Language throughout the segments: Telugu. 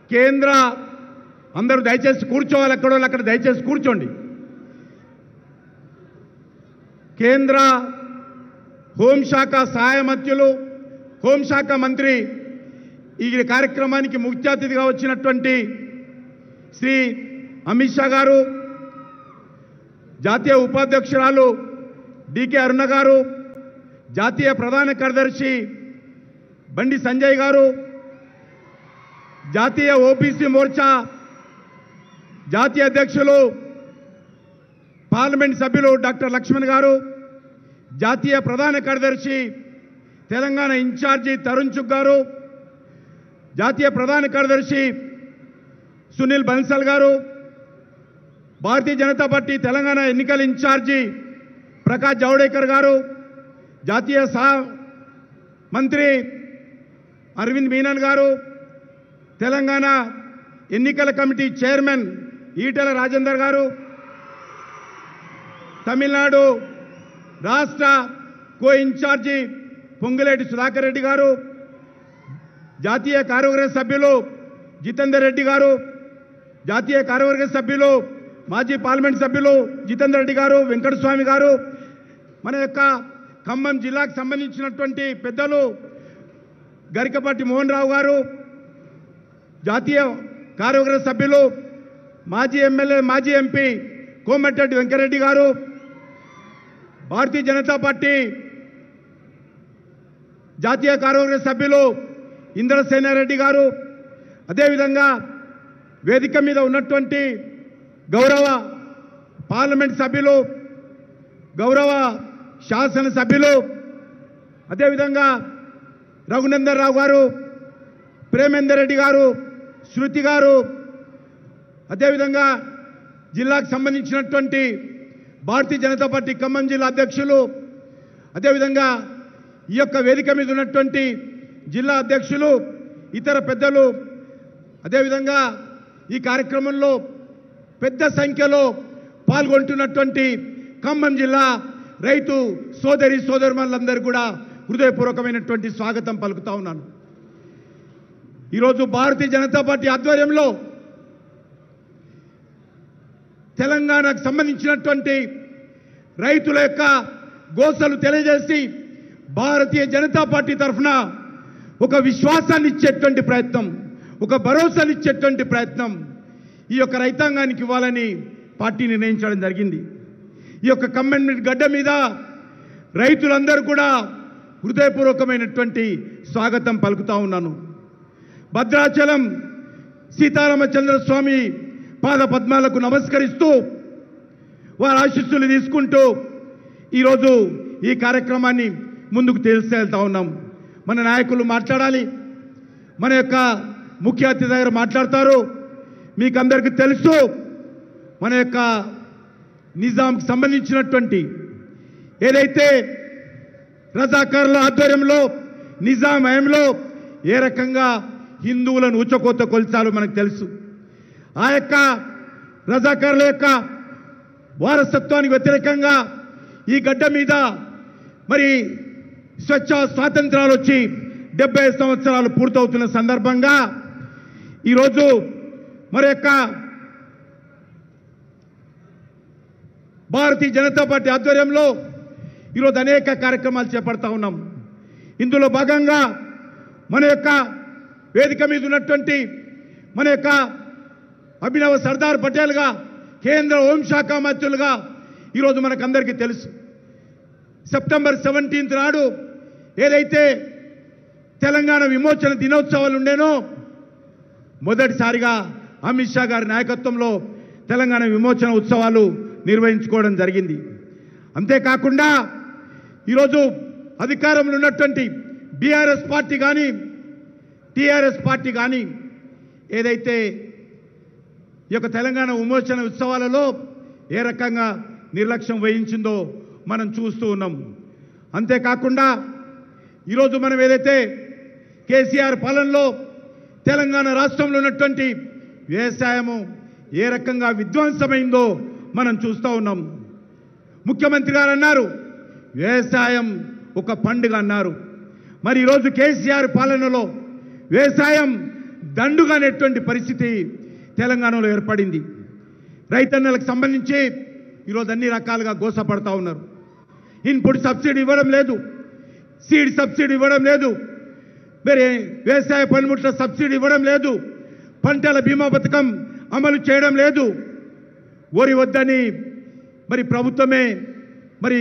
కేంద్ర అందరూ దయచేసి కూర్చోవాలి ఎక్కడో అక్కడ దయచేసి కూర్చోండి కేంద్ర హోంశాఖ సహాయ మంత్రులు హోంశాఖ మంత్రి ఈ కార్యక్రమానికి ముఖ్య అతిథిగా వచ్చినటువంటి శ్రీ అమిత్ షా గారు జాతీయ ఉపాధ్యక్షురాలు డికే అరుణ గారు జాతీయ ప్రధాన కార్యదర్శి బండి సంజయ్ గారు జాతీయ ఓబీసీ మోర్చా జాతీయ అధ్యక్షులు పార్లమెంట్ సభ్యులు డాక్టర్ లక్ష్మణ్ గారు జాతీయ ప్రధాన కార్యదర్శి తెలంగాణ ఇన్ఛార్జి తరుణ్ చుక్ గారు జాతీయ ప్రధాన కార్యదర్శి సునీల్ బన్సల్ గారు భారతీయ జనతా పార్టీ తెలంగాణ ఎన్నికల ఇన్ఛార్జి ప్రకాష్ జవడేకర్ గారు జాతీయ సహా మంత్రి అరవింద్ మీనన్ గారు తెలంగాణ ఎన్నికల కమిటీ చైర్మన్ ఈటెల రాజేందర్ గారు తమిళనాడు రాష్ట్ర కో ఇన్ఛార్జి పొంగులేటి సుధాకర్ రెడ్డి గారు జాతీయ కార్యవర్గ సభ్యులు జితేందర్ రెడ్డి గారు జాతీయ కార్యవర్గ సభ్యులు మాజీ పార్లమెంట్ సభ్యులు జితేందర్ రెడ్డి గారు వెంకటస్వామి గారు మన యొక్క ఖమ్మం జిల్లాకు సంబంధించినటువంటి పెద్దలు గరికపాటి మోహన్ రావు గారు జాతీయ కార్యవర్గ సభ్యులు మాజీ ఎమ్మెల్యే మాజీ ఎంపీ కోమటిరెడ్డి వెంకరెడ్డి గారు భారతీయ జనతా పార్టీ జాతీయ కార్యవర్గ సభ్యులు ఇంద్రసేనారెడ్డి గారు అదేవిధంగా వేదిక మీద ఉన్నటువంటి గౌరవ పార్లమెంట్ సభ్యులు గౌరవ శాసన సభ్యులు అదేవిధంగా రఘునందన్ రావు గారు ప్రేమేందర్ రెడ్డి గారు శృతి గారు అదేవిధంగా జిల్లాకు సంబంధించినటువంటి భారతీయ జనతా పార్టీ ఖమ్మం జిల్లా అధ్యక్షులు అదేవిధంగా ఈ యొక్క వేదిక మీద ఉన్నటువంటి జిల్లా అధ్యక్షులు ఇతర పెద్దలు అదేవిధంగా ఈ కార్యక్రమంలో పెద్ద సంఖ్యలో పాల్గొంటున్నటువంటి ఖమ్మం జిల్లా రైతు సోదరి సోదరుమణులందరూ కూడా హృదయపూర్వకమైనటువంటి స్వాగతం పలుకుతా ఉన్నాను ఈరోజు భారతీయ జనతా పార్టీ ఆధ్వర్యంలో తెలంగాణకు సంబంధించినటువంటి రైతుల యొక్క గోసలు తెలియజేసి భారతీయ జనతా పార్టీ తరఫున ఒక విశ్వాసాన్ని ఇచ్చేటువంటి ప్రయత్నం ఒక భరోసాని ఇచ్చేటువంటి ప్రయత్నం ఈ యొక్క రైతాంగానికి ఇవ్వాలని పార్టీ నిర్ణయించడం జరిగింది ఈ యొక్క కమ్యూనిటీ గడ్డ మీద రైతులందరూ కూడా హృదయపూర్వకమైనటువంటి స్వాగతం పలుకుతా ఉన్నాను భద్రాచలం సీతారామచంద్ర స్వామి పాద పద్మాలకు నమస్కరిస్తూ వారి ఆశీస్సులు తీసుకుంటూ ఈరోజు ఈ కార్యక్రమాన్ని ముందుకు తీసుకెళ్తా ఉన్నాం మన నాయకులు మాట్లాడాలి మన యొక్క ముఖ్య అతిథి దగ్గర మాట్లాడతారు మీకు అందరికీ తెలుసు మన యొక్క నిజాంకి సంబంధించినటువంటి ఏదైతే రజాకారుల ఆధ్వర్యంలో నిజాం హయంలో ఏ రకంగా హిందువులను ఊచకోత కొలిచాలో మనకు తెలుసు ఆ యొక్క రజాకారుల యొక్క వారసత్వానికి వ్యతిరేకంగా ఈ గడ్డ మీద మరి స్వచ్ఛ స్వాతంత్రాలు వచ్చి డెబ్బై సంవత్సరాలు పూర్తవుతున్న సందర్భంగా ఈరోజు మరి యొక్క భారతీయ జనతా పార్టీ ఆధ్వర్యంలో ఈరోజు అనేక కార్యక్రమాలు చేపడతా ఉన్నాం ఇందులో భాగంగా మన యొక్క వేదిక మీద ఉన్నటువంటి మన యొక్క అభినవ సర్దార్ పటేల్గా కేంద్ర హోంశాఖ మంత్రులుగా ఈరోజు మనకందరికీ తెలుసు సెప్టెంబర్ సెవెంటీన్త్ నాడు ఏదైతే తెలంగాణ విమోచన దినోత్సవాలు ఉండేనో మొదటిసారిగా అమిత్ షా గారి నాయకత్వంలో తెలంగాణ విమోచన ఉత్సవాలు నిర్వహించుకోవడం జరిగింది అంతేకాకుండా ఈరోజు అధికారంలో ఉన్నటువంటి బీఆర్ఎస్ పార్టీ కానీ టీఆర్ఎస్ పార్టీ కానీ ఏదైతే ఈ యొక్క తెలంగాణ విమోచన ఉత్సవాలలో ఏ రకంగా నిర్లక్ష్యం వహించిందో మనం చూస్తూ ఉన్నాం అంతేకాకుండా ఈరోజు మనం ఏదైతే కేసీఆర్ పాలనలో తెలంగాణ రాష్ట్రంలో ఉన్నటువంటి వ్యవసాయము ఏ రకంగా విధ్వంసమైందో మనం చూస్తూ ఉన్నాం ముఖ్యమంత్రి గారు అన్నారు వ్యవసాయం ఒక పండుగ అన్నారు మరి ఈరోజు కేసీఆర్ పాలనలో వ్యవసాయం దండుగానేటువంటి పరిస్థితి తెలంగాణలో ఏర్పడింది రైతన్నలకు సంబంధించి ఈరోజు అన్ని రకాలుగా గోసపడతా ఉన్నారు ఇన్పుట్ సబ్సిడీ ఇవ్వడం లేదు సీడ్ సబ్సిడీ ఇవ్వడం లేదు మరి వ్యవసాయ పనిముట్ల సబ్సిడీ ఇవ్వడం లేదు పంటల బీమా పథకం అమలు చేయడం లేదు వరి వద్దని మరి ప్రభుత్వమే మరి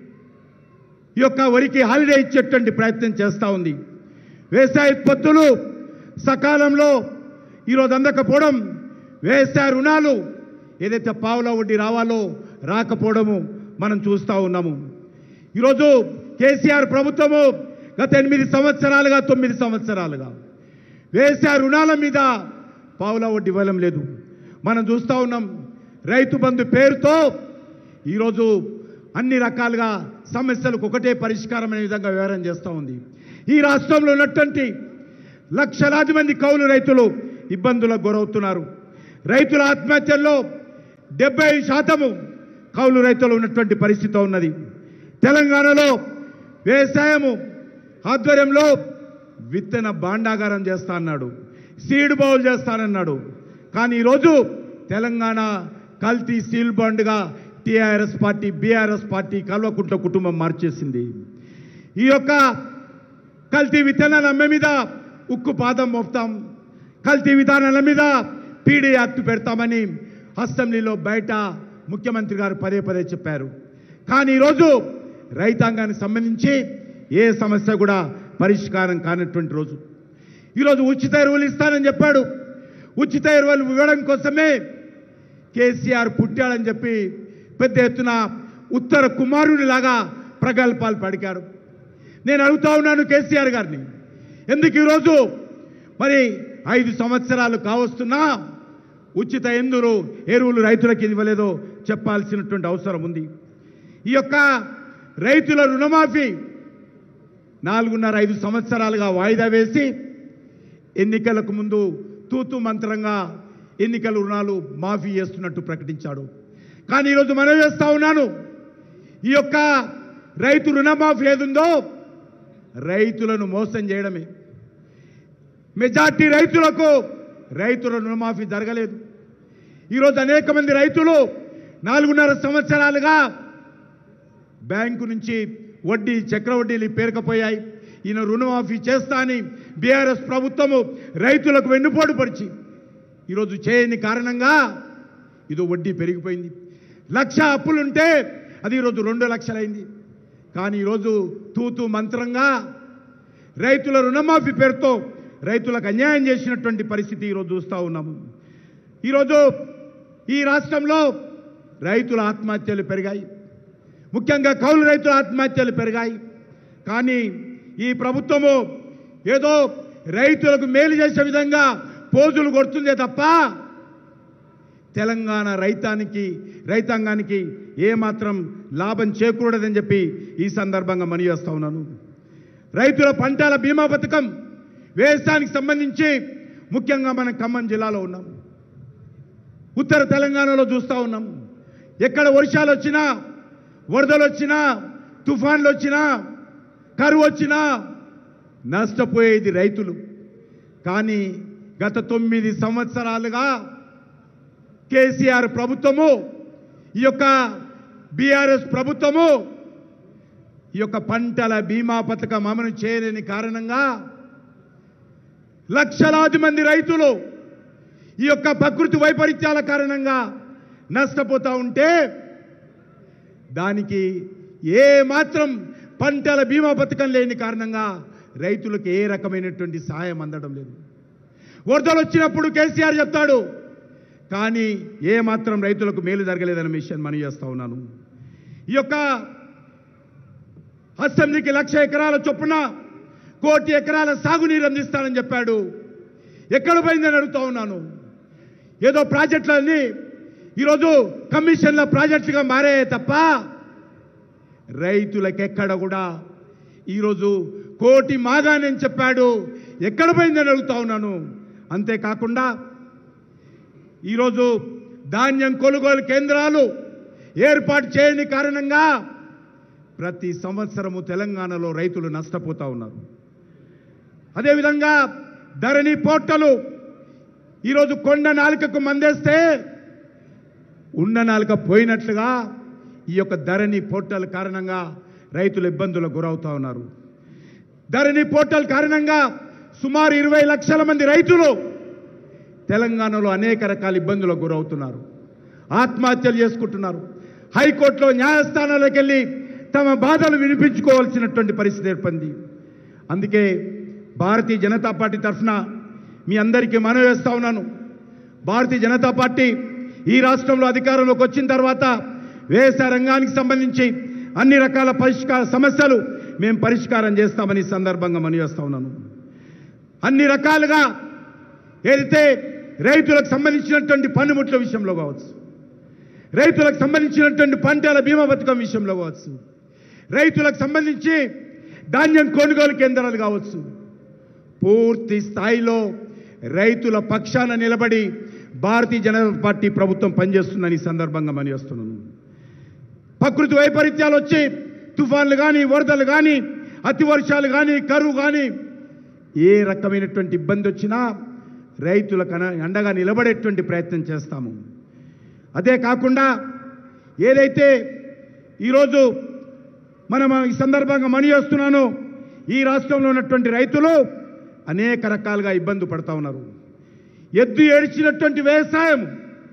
ఈ యొక్క వరికి హాలిడే ఇచ్చేటువంటి ప్రయత్నం చేస్తూ ఉంది వ్యవసాయ ఉత్పత్తులు సకాలంలో ఈరోజు అందకపోవడం వ్యవసాయ రుణాలు ఏదైతే పావుల వడ్డీ రావాలో రాకపోవడము మనం చూస్తూ ఉన్నాము ఈరోజు కేసీఆర్ ప్రభుత్వము గత ఎనిమిది సంవత్సరాలుగా తొమ్మిది సంవత్సరాలుగా వ్యవసాయ రుణాల మీద పావుల వడ్డీ ఇవ్వడం లేదు మనం చూస్తూ ఉన్నాం రైతు బంధు పేరుతో ఈరోజు అన్ని రకాలుగా సమస్యలకు ఒకటే పరిష్కారం అనే విధంగా వ్యవహారం చేస్తూ ఉంది ఈ రాష్ట్రంలో ఉన్నటువంటి లక్షలాది మంది కౌలు రైతులు ఇబ్బందులకు గురవుతున్నారు రైతుల ఆత్మహత్యల్లో డెబ్బై శాతము కౌలు రైతులు ఉన్నటువంటి పరిస్థితి ఉన్నది తెలంగాణలో వ్యవసాయము ఆధ్వర్యంలో విత్తన భాండాగారం చేస్తా అన్నాడు సీడ్ బౌల్ చేస్తానన్నాడు కానీ ఈరోజు తెలంగాణ కల్తీ సీల్ బాండ్గా TRS party BRS party Kalvakuntla కుటుంబం మార్చేసింది ఈ యొక్క కల్తీ విత్తనాల అమ్మే మీద ఉక్కు పాదం మోపుతాం కల్తీ విధానాల మీద పీడీ యాక్ట్ పెడతామని అసెంబ్లీలో బయట ముఖ్యమంత్రి గారు పదే పదే చెప్పారు కానీ ఈరోజు రైతాంగానికి సంబంధించి ఏ సమస్య కూడా పరిష్కారం కానటువంటి రోజు ఈరోజు ఉచిత ఎరువులు ఇస్తానని చెప్పాడు ఉచిత ఎరువులు ఇవ్వడం కోసమే కేసీఆర్ పుట్టాడని చెప్పి పెద్ద ఎత్తున ఉత్తర కుమారునిలాగా ప్రగల్భాలు పడికారు నేను అడుగుతా ఉన్నాను కేసీఆర్ గారిని ఎందుకు ఈరోజు మరి ఐదు సంవత్సరాలు కావస్తున్నా ఉచిత ఎందురు ఎరువులు రైతులకు ఇవ్వలేదో చెప్పాల్సినటువంటి అవసరం ఉంది ఈ యొక్క రైతుల రుణమాఫీ నాలుగున్నర ఐదు సంవత్సరాలుగా వాయిదా వేసి ఎన్నికలకు ముందు తూతు మంత్రంగా ఎన్నికల రుణాలు మాఫీ చేస్తున్నట్టు ప్రకటించాడు కానీ ఈరోజు మనం చేస్తా ఉన్నాను ఈ యొక్క రైతు రుణమాఫీ ఏదుందో రైతులను మోసం చేయడమే మెజార్టీ రైతులకు రైతుల రుణమాఫీ జరగలేదు ఈరోజు అనేక మంది రైతులు నాలుగున్నర సంవత్సరాలుగా బ్యాంకు నుంచి వడ్డీ చక్రవడ్డీలు పేరుకపోయాయి ఈయన రుణమాఫీ చేస్తా అని బీఆర్ఎస్ ప్రభుత్వము రైతులకు వెన్నుపోటు పరిచి ఈరోజు చేయని కారణంగా ఇదో వడ్డీ పెరిగిపోయింది లక్ష అప్పులుంటే అది ఈరోజు రెండు లక్షలైంది కానీ ఈరోజు తూతూ మంత్రంగా రైతుల రుణమాఫీ పేరుతో రైతులకు అన్యాయం చేసినటువంటి పరిస్థితి ఈరోజు చూస్తూ ఉన్నాము ఈరోజు ఈ రాష్ట్రంలో రైతుల ఆత్మహత్యలు పెరిగాయి ముఖ్యంగా కౌలు రైతుల ఆత్మహత్యలు పెరిగాయి కానీ ఈ ప్రభుత్వము ఏదో రైతులకు మేలు చేసే విధంగా పోజులు కొడుతుందే తప్ప తెలంగాణ రైతానికి రైతాంగానికి ఏమాత్రం లాభం చేకూడదని చెప్పి ఈ సందర్భంగా మనవేస్తా ఉన్నాను రైతుల పంటల బీమా పథకం వ్యవసాయానికి సంబంధించి ముఖ్యంగా మనం ఖమ్మం జిల్లాలో ఉన్నాం ఉత్తర తెలంగాణలో చూస్తూ ఉన్నాం ఎక్కడ వర్షాలు వచ్చినా వరదలు వచ్చినా తుఫాన్లు వచ్చినా కరువు వచ్చినా నష్టపోయేది రైతులు కానీ గత తొమ్మిది సంవత్సరాలుగా కేసీఆర్ ప్రభుత్వము ఈ యొక్క బీఆర్ఎస్ ప్రభుత్వము ఈ యొక్క పంటల బీమా పథకం అమలు చేయలేని కారణంగా లక్షలాది మంది రైతులు ఈ యొక్క ప్రకృతి వైపరీత్యాల కారణంగా నష్టపోతూ ఉంటే దానికి ఏ మాత్రం పంటల బీమా పథకం లేని కారణంగా రైతులకు ఏ రకమైనటువంటి సహాయం అందడం లేదు వరదలు వచ్చినప్పుడు కేసీఆర్ చెప్తాడు కానీ ఏ మాత్రం రైతులకు మేలు జరగలేదన్న విషయాన్ని మనం చేస్తా ఉన్నాను ఈ యొక్క అసెంబ్లీకి లక్ష ఎకరాల చొప్పున కోటి ఎకరాల సాగునీరు అందిస్తానని చెప్పాడు ఎక్కడ పోయిందని అడుగుతా ఉన్నాను ఏదో ప్రాజెక్టులన్నీ ఈరోజు కమిషన్ల ప్రాజెక్టుగా మారాయే తప్ప రైతులకెక్కడ కూడా ఈరోజు కోటి మాగానని చెప్పాడు ఎక్కడ పోయిందని అడుగుతా ఉన్నాను అంతేకాకుండా ఈరోజు ధాన్యం కొనుగోలు కేంద్రాలు ఏర్పాటు చేయని కారణంగా ప్రతి సంవత్సరము తెలంగాణలో రైతులు నష్టపోతా ఉన్నారు అదేవిధంగా ధరణి పోర్టలు ఈరోజు కొండ నాలుకకు మందేస్తే ఉన్న నాలుక పోయినట్లుగా ఈ యొక్క ధరణి పోర్టల్ కారణంగా రైతులు ఇబ్బందులకు గురవుతా ఉన్నారు ధరణి పోర్టల్ కారణంగా సుమారు ఇరవై లక్షల మంది రైతులు తెలంగాణలో అనేక రకాల ఇబ్బందులకు గురవుతున్నారు ఆత్మహత్యలు చేసుకుంటున్నారు హైకోర్టులో న్యాయస్థానాలకు వెళ్ళి తమ బాధలు వినిపించుకోవాల్సినటువంటి పరిస్థితి ఏర్పడింది అందుకే భారతీయ జనతా పార్టీ తరఫున మీ అందరికీ మనవి వేస్తా ఉన్నాను భారతీయ జనతా పార్టీ ఈ రాష్ట్రంలో అధికారంలోకి వచ్చిన తర్వాత వ్యవసాయ రంగానికి సంబంధించి అన్ని రకాల పరిష్కార సమస్యలు మేము పరిష్కారం చేస్తామని ఈ సందర్భంగా మనవి వేస్తా ఉన్నాను అన్ని రకాలుగా ఏదైతే రైతులకు సంబంధించినటువంటి పన్నుముట్ల విషయంలో కావచ్చు రైతులకు సంబంధించినటువంటి పంటల బీమా పథకం విషయంలో కావచ్చు రైతులకు సంబంధించి ధాన్యం కొనుగోలు కేంద్రాలు కావచ్చు పూర్తి స్థాయిలో రైతుల పక్షాన నిలబడి భారతీయ జనతా పార్టీ ప్రభుత్వం పనిచేస్తుందని ఈ సందర్భంగా మనవి చేస్తున్నాను ప్రకృతి వైపరీత్యాలు వచ్చి తుఫాన్లు కానీ వరదలు కానీ అతి వర్షాలు కానీ కరువు కానీ ఏ రకమైనటువంటి ఇబ్బంది వచ్చినా రైతులకు అన- అండగా నిలబడేటువంటి ప్రయత్నం చేస్తాము అదే కాకుండా ఏదైతే ఈరోజు మనం ఈ సందర్భంగా మనీ చేస్తున్నాను ఈ రాష్ట్రంలో ఉన్నటువంటి రైతులు అనేక రకాలుగా ఇబ్బంది పడతా ఉన్నారు ఎద్దు ఏడ్చినటువంటి వ్యవసాయం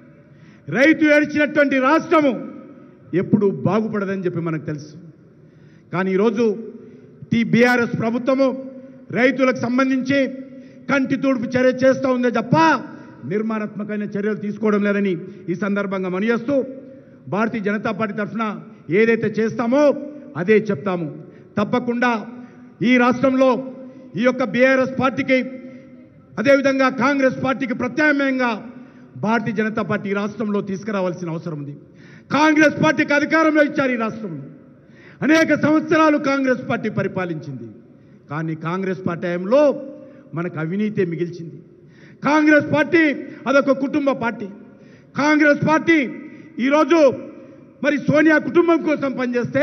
రైతు ఏడ్చినటువంటి రాష్ట్రము ఎప్పుడు బాగుపడదని చెప్పి మనకు తెలుసు కానీ ఈరోజు టీ బీఆర్ఎస్ ప్రభుత్వము రైతులకు సంబంధించి కంటి తూడుపు చర్య చేస్తూ ఉందే తప్ప నిర్మాణాత్మకమైన చర్యలు తీసుకోవడం లేదని ఈ సందర్భంగా మనయేస్తూ భారతీయ జనతా పార్టీ తరఫున ఏదైతే చేస్తామో అదే చెప్తాము తప్పకుండా ఈ రాష్ట్రంలో ఈ యొక్క బీఆర్ఎస్ పార్టీకి అదేవిధంగా కాంగ్రెస్ పార్టీకి ప్రత్యామ్నాయంగా భారతీయ జనతా పార్టీ ఈ రాష్ట్రంలో తీసుకురావాల్సిన అవసరం ఉంది కాంగ్రెస్ పార్టీకి అధికారంలో ఇచ్చారు ఈ రాష్ట్రంలో అనేక సంవత్సరాలు కాంగ్రెస్ పార్టీ పరిపాలించింది కానీ కాంగ్రెస్ పార్టీ టైంలో మనకు అవినీతే మిగిల్చింది కాంగ్రెస్ పార్టీ అదొక కుటుంబ పార్టీ కాంగ్రెస్ పార్టీ ఈరోజు మరి సోనియా కుటుంబం కోసం పనిచేస్తే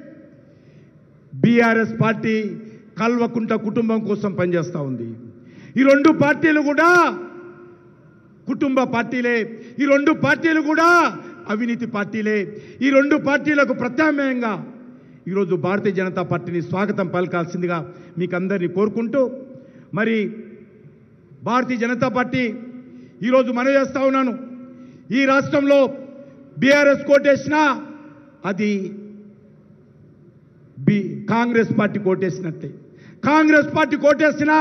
బీఆర్ఎస్ పార్టీ కల్వకుంట కుటుంబం కోసం పనిచేస్తూ ఉంది ఈ రెండు పార్టీలు కూడా కుటుంబ పార్టీలే ఈ రెండు పార్టీలు కూడా అవినీతి పార్టీలే ఈ రెండు పార్టీలకు ప్రత్యామ్నాయంగా ఈరోజు భారతీయ జనతా పార్టీని స్వాగతం పలకాల్సిందిగా మీకు అందరినీ కోరుకుంటూ మరి భారతీయ జనతా పార్టీ ఈరోజు మనవి చేస్తా ఉన్నాను ఈ రాష్ట్రంలో బీఆర్ఎస్ కోటేసినా అది బి కాంగ్రెస్ పార్టీ కోటేసినట్టే కాంగ్రెస్ పార్టీ కోటేసినా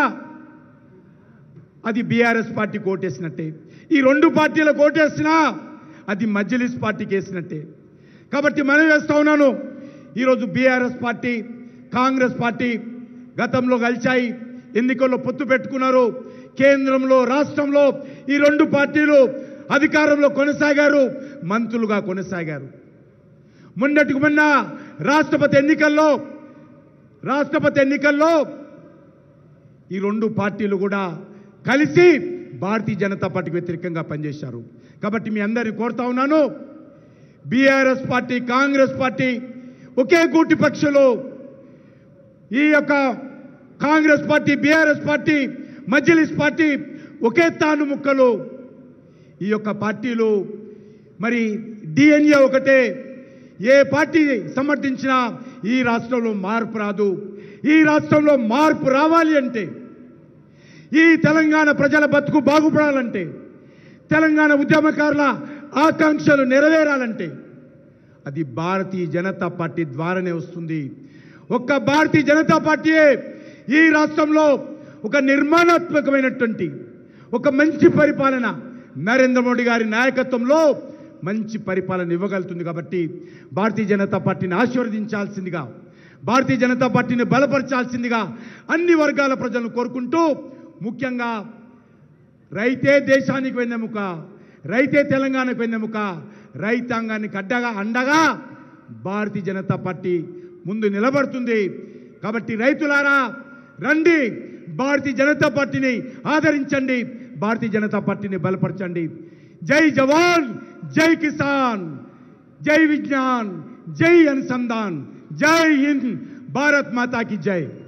అది బీఆర్ఎస్ పార్టీ కోటేసినట్టే ఈ రెండు పార్టీల కోటేసినా అది మజ్లిస్ పార్టీకి వేసినట్టే కాబట్టి మనం వేస్తా ఉన్నాను ఈరోజు బీఆర్ఎస్ పార్టీ కాంగ్రెస్ పార్టీ గతంలో కలిశాయి ఎన్నికల్లో పొత్తు పెట్టుకున్నారు కేంద్రంలో రాష్ట్రంలో ఈ రెండు పార్టీలు అధికారంలో కొనసాగారు మంత్రులుగా కొనసాగారు మొన్నటికి మొన్న రాష్ట్రపతి ఎన్నికల్లో రాష్ట్రపతి ఎన్నికల్లో ఈ రెండు పార్టీలు కూడా కలిసి భారతీయ జనతా పార్టీకి వ్యతిరేకంగా పనిచేశారు కాబట్టి మీ అందరిని కోరుతా ఉన్నాను బీఆర్ఎస్ పార్టీ కాంగ్రెస్ పార్టీ ఒకే గూటి పక్షులు ఈ యొక్క Congress party BRS party Majlis party ఒకే తాను ముక్కలు ఈ యొక్క పార్టీలు మరి డిఎన్ఏ ఒకటే ఏ పార్టీ సమర్థించినా ఈ రాష్ట్రంలో మార్పు రాదు ఈ రాష్ట్రంలో మార్పు రావాలి అంటే ఈ తెలంగాణ ప్రజల బతుకు బాగుపడాలంటే తెలంగాణ ఉద్యమకారుల ఆకాంక్షలు నెరవేరాలంటే అది భారతీయ జనతా పార్టీ ద్వారానే వస్తుంది ఒక్క భారతీయ జనతా పార్టీయే ఈ రాష్ట్రంలో ఒక నిర్మాణాత్మకమైనటువంటి ఒక మంచి పరిపాలన నరేంద్ర మోడీ గారి నాయకత్వంలో మంచి పరిపాలన ఇవ్వగలుగుతుంది కాబట్టి భారతీయ జనతా పార్టీని ఆశీర్వదించాల్సిందిగా భారతీయ జనతా పార్టీని బలపరచాల్సిందిగా అన్ని వర్గాల ప్రజలను కోరుకుంటూ ముఖ్యంగా రైతే దేశానికి వెన్నెముక రైతే తెలంగాణకు వెన్నెముక రైతాంగానికి అడ్డగా అండగా భారతీయ జనతా పార్టీ ముందు నిలబడుతుంది కాబట్టి రైతులారా రండి భారతీయ జనతా పార్టీని ఆదరించండి భారతీయ జనతా పార్టీని బలపరచండి జై జవాన్ జై కిసాన్ జై విజ్ఞాన్ జై అనుసంధాన్ జై హింద్ భారత్ మాతా కి జై